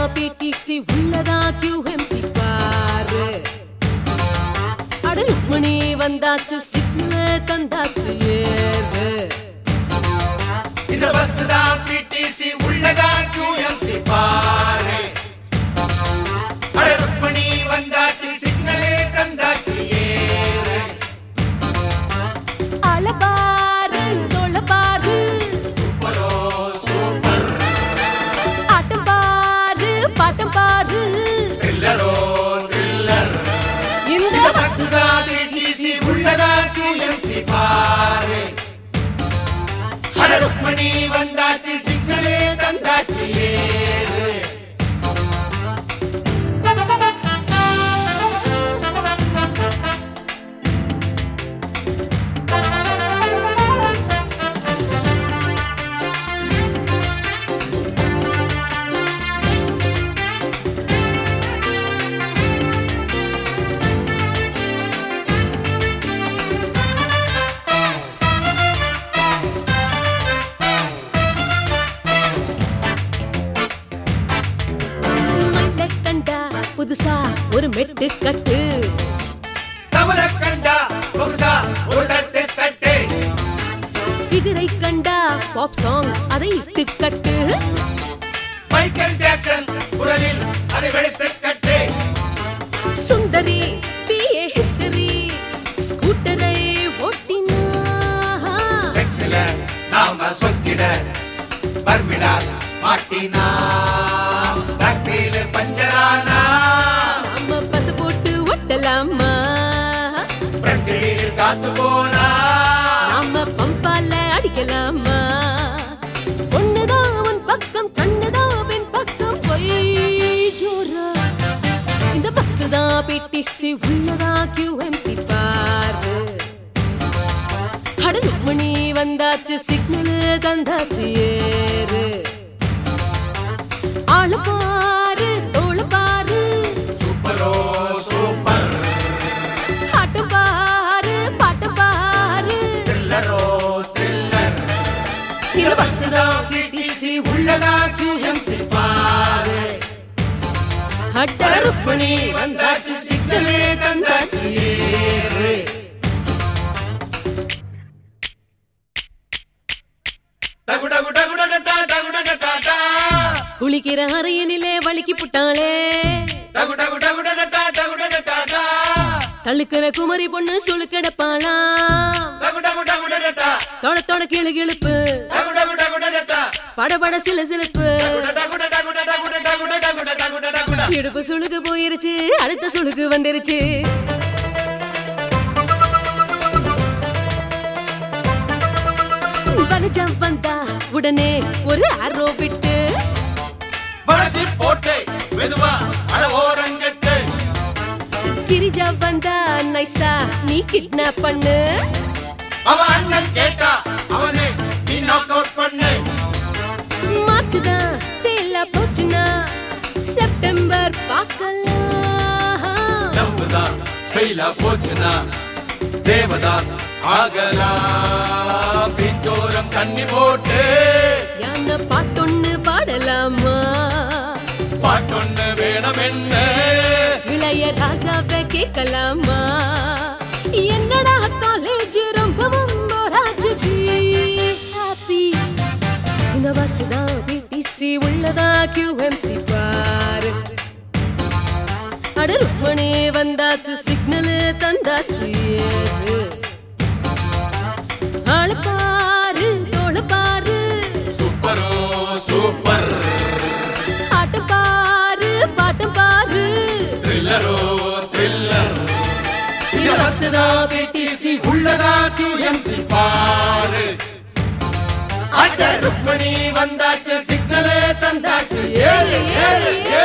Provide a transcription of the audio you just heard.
BDC உள்ளதா QMC பாரு அட ருக்மணி வந்தாச்சு சிக்னல் தந்தாச்சு ஏறு இந்த பஸ் தான் பிடிசி உள்ளதா QMC பாரு அட ருக்மணி வந்தாச்சு சிக்னலே தந்தாச்சு ஏறு அலபாரு தொழபாரு சூப்பரோ சூப்பர் ஆட்டம் பாரு பாட்டம் பாரு த்ரில்லரோ த்ரில்லர் இந்த இந்த பஸ் தான் பிடிசி உள்ளதா QMC பாரு அட ருக்மணி வந்தாச்சு சிக்னலே தந்தாச்சு ஏறு மண்ணை கண்டா புதுசா ஒரு மெட்டு கட்டு தவற கண்டா சொகுசா ஒரு தட்டு தட்டு ஃபிகரை கண்டா பாப் சாங் அதை இட்டு கட்டு மைக்கேல் ஜாக்சன் குரலில் அதை வெளுத்து கட்டு சுந்தரி பிஏ ஹிஸ்டரி ஸ்கூட்டரை ஓட்டினா செக்ஸில நாம சொக்கிட பர்மிடாஸ் மாட்டினா டாக்டில பஞ்சரானா நம்ம பச போட்டு ஒட்டலாமா ஃப்ரண்டில் காத்து போனா நாம பம்பால அடிக்கலாமா ஒண்ணுதான் உன் பக்கம் கண்ணுதான் பின் பக்கம் போய் ஜோரா இந்த பஸ் தான் பிடிசி உள்ளதா QMC பாரு அட மணி வந்தாச்சு சிக்னல் தந்தாச்சு ஏறு ஆளு பாரு தோளு பாரு சூப்பரோ சூப்பர் ஆட்டம் பாரு பாட்டு பாரு த்ரில்லரோ த்ரில்லர் இந்த பஸ் தான் பிடிசி உள்ளதா QMC பாரு அட்ட ருக்மணி வந்தாச்சு சிக்னலே தந்தாச்சு ஏறு டகு டகு டகு டகு டா, டகு டகு டா, டா. குளிக்கிற அறையனிலே வலிக்கி புட்டாளே டகு டகு டகு டகு டா, டகு டகு டா, டா. தழுக்கிற குமரி பொண்ணு சுழுக்கெடப்பாளா டகு டகு டகு டகு டா, தொட தொட கிளு கிழுப்பு டகு டகு டகு டகு டா. படபட சில சிலுப்பு டகு டகு டகு டகு டகு டகு டகு டகு டகு டகு டகு டகு. இடுப்பு சுழுக்கு போயிருச்சு அடுத்த சுழுக்கு வந்துருச்சு வனஜம் வந்தா உடனே ஒரு ஆரோ விட்டு வளைச்சி போட்டு மெதுவா அட ஓரங்கட்டு கிரிஜா வந்தா நைசா நீ கிட்னாப் பண்ணு அவன் அண்ணன் கேட்டா அவனை நீ நாக் அவுட் பண்ணு மார்ச் தான் ஃபெயிலா போச்சுன்னா செப்டம்பர் பார்க்கலாம் நம்புதான் ஃபெயிலா போச்சுனா தேவதாஸ் ஆகலாம் பிச்சோரம் தண்ணி போட்டு யானை பாட்டொன்னு பாடலாமா பாட்டொன்னு வேணும் என்ன இளைய ராஜாவை கேட்கலாமா என்னடா காலேஜ் ரொம்பவும் போராச்சு ஹாப்பி இந்த பஸ் தான் பிடிசி உள்ளதா QMC பாரு அட ருக்மணி வந்தாச்சு சிக்னல் தந்தாச்சு ஏறு. ஆளு பாரு தோள பாரு சூப்பரோ சூப்பர் ஆட்டு பாரு பாட்டு பாரு த்ரில்லரோ த்ரில்லர் இந்த பஸ் தான் பிடிசி உள்ளதா QMC பாரு அட ருக்மணி வந்தாச்சு சிக்னலே தந்தாச்சு ஏறு ஏறு ஏறு